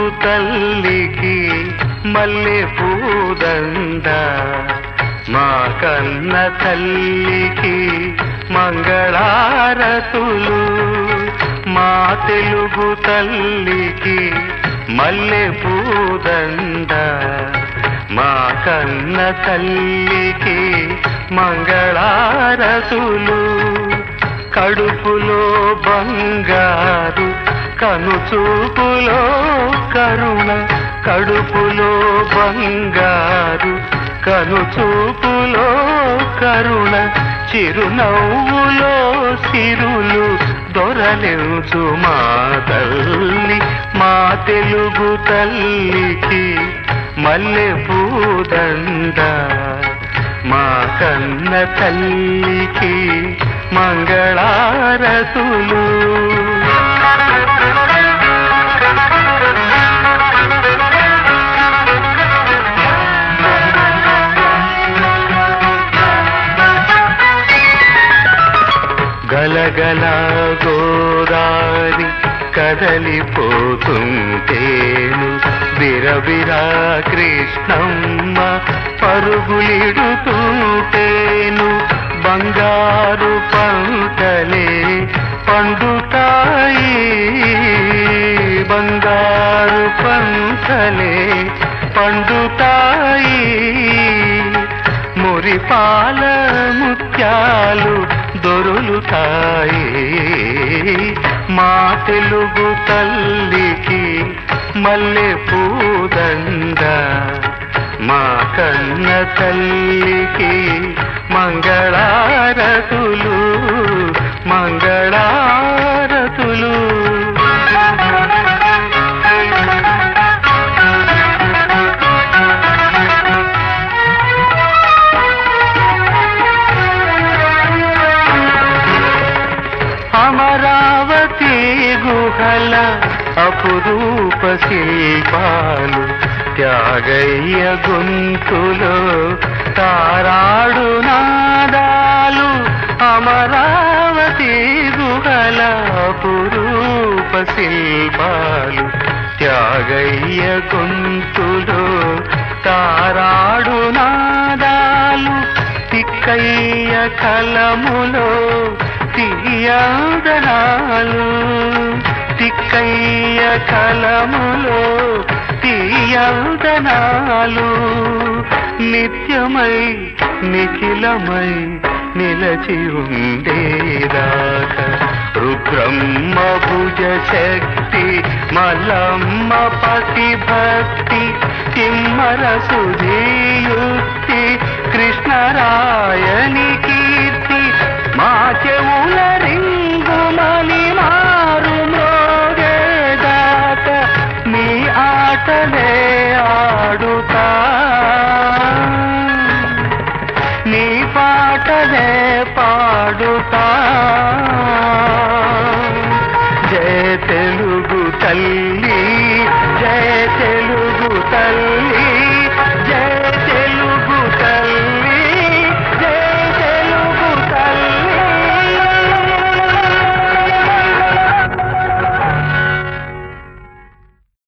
తల్లికి మల్లె పూదండ మా కన్న తల్లికి మంగళారతులు మా తెలుగు తల్లికి మల్లె పూదండ మా కన్న తల్లికి మంగళారతులు కడుపులో బంగారు కనుచూపులో కరుణ కడుపులో బంగారు కనుచూపులో కరుణ చిరునవ్వులో సిరులు దొరలించు మా తల్లి మా తెలుగు తల్లికి మల్లె పూదండ మా కన్న తల్లికి మంగళారతులు గలగల గోదారి కదలిపోతుంటేను బిరబిరా కృష్ణమ్మ పరుగులిడుతుంటేను బంగారు పంటలే పండుతాయి బంగారు పంటలే పండుతాయి మురిపాల ముత్యాలు దొరులుతాయి మా తెలుగు తల్లికి మల్లె పూదండ మా కన్న తల్లికి మంగళారతులు మంగళారతులు అమరావతి గుహల అపురూప శిల్పాలు త్యాగయ్య గొంతులో తారాడు నాదాలు అమరావతి గుహల అపురూప శిల్పాలు త్యాగయ్య గొంతులో తారాడు నాదాలు తిక్కయ్య కలములో తీయదనాలు తిక్కయ్య కలములో తీయదనాలు నిత్యమై నిఖిలమై నిలచి ఉండేదాక రుద్రమ్మ భుజ శక్తి మలమ్మ పతి భక్తి తిమ్మర సుధీయుక్తి కృష్ణరాయని